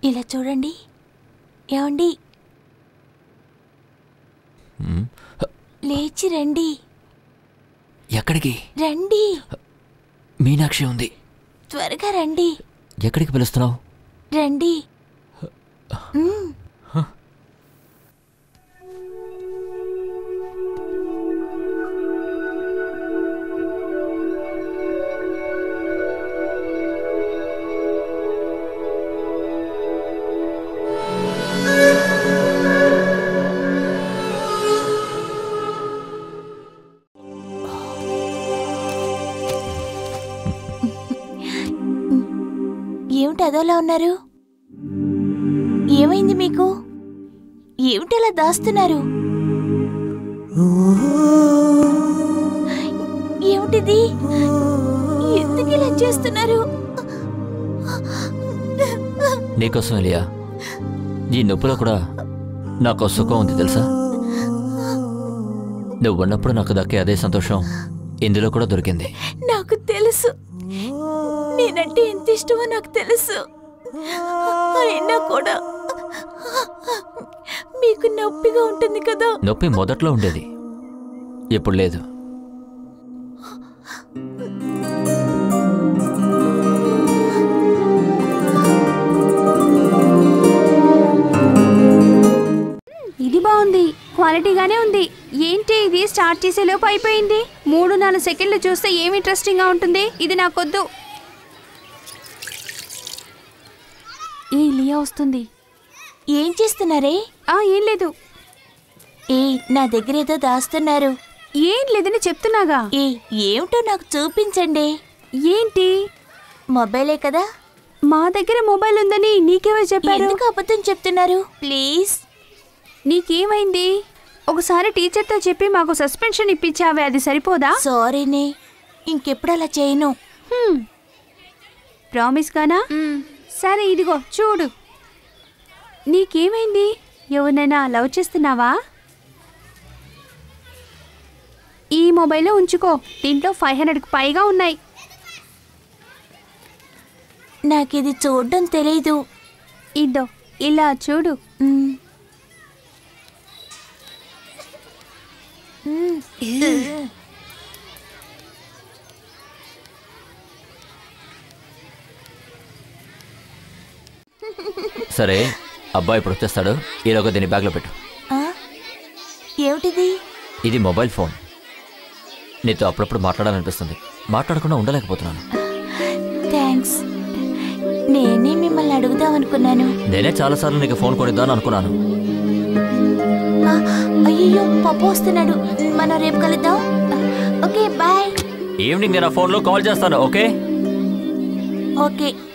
ఇలా చూడండి ఏమండి మ్, లేచి రండి ఎక్కడికి రండి మీనాక్షి ఉంది త్వరగా రండి ఎక్కడికి పిలుస్తున్నావు రండి మ్, ఏమిటి అదోలా ఉన్నారు ఏమైంది మీకు ఏమిటి అలా దాస్తున్నారు ఏమిటిది ఎందుకు ఇలా చేస్తున్నారు నీకోసం ఎలియా ఈ నొప్పిలో కూడా నాకు సుఖం ఉంది తెలుసా నువ్వు ఉన్నప్పుడు నాకు దక్కే అదే సంతోషం ఇందులో కూడా దొరికింది నాకు తెలుసు నేనంటే ఎంత ఇష్టమో నాకు తెలుసు అయినా కూడా మీకు నొప్పిగా ఉంటుంది కదా నొప్పి మొదట్లో ఉండేది ఇప్పుడు లేదు ఇది బాగుంది క్వాలిటీగానే ఉంది ఏంటి ఇది స్టార్ట్ చేసే లోపు అయిపోయింది మూడు నాలుగు సెకండ్లు చూస్తే ఏమి ఇంట్రెస్టింగ్ గా ఉంటుంది ఇది నాకొద్దు ఏ లియా వస్తుంది ఏం చేస్తున్నారే ఆ ఏం లేదు ఏ నా దగ్గర ఏదో దాస్తున్నారు ఏం లేదని చెప్తున్నాగా ఏ ఏమిటో నాకు చూపించండి ఏంటి మొబైలే కదా మా దగ్గర మొబైల్ ఉందని నీకెవరు చెప్పారు ఎందుకు అబద్ధం చెప్తున్నారు ప్లీజ్ నీకేమైంది ఒకసారి టీచర్తో చెప్పి మాకు సస్పెన్షన్ ఇప్పించావే అది సరిపోదా సారీనే ఇంకెప్పుడు అలా చేయను హ్మ్. ప్రామిస్ గానా సరే ఇదిగో చూడు నీకేమైంది ఎవరినైనా లవ్ చేస్తున్నావా ఈ మొబైల్లో ఉంచుకో దీంట్లో ఫైవ్ హండ్రెడ్కి పైగా ఉన్నాయి నాకు ఇది చూడడం తెలీదు ఇద్దో ఇలా చూడు మ్. మ్. సరే అబ్బాయి ఇప్పుడు వచ్చేస్తాడు ఈలోగా దీన్ని బ్యాగ్లో పెట్టు ఆ? ఏమిటిది ఇది మొబైల్ ఫోన్ నీతో అప్పుడప్పుడు మాట్లాడాలనిపిస్తుంది మాట్లాడకుండా ఉండలేకపోతున్నాను థ్యాంక్స్ నేనే మిమ్మల్ని అడుగుదాం అనుకున్నాను నేనే చాలాసార్లు నీకు ఫోన్ కొనిద్దాను అనుకున్నాను ఆ, అయ్యయ్యో పప్పు వస్తున్నాడు మనం రేపు కలుద్దాం ఓకే బాయ్ ఈవినింగ్ నేను ఆ ఫోన్లో కాల్ చేస్తాను ఓకే ఓకే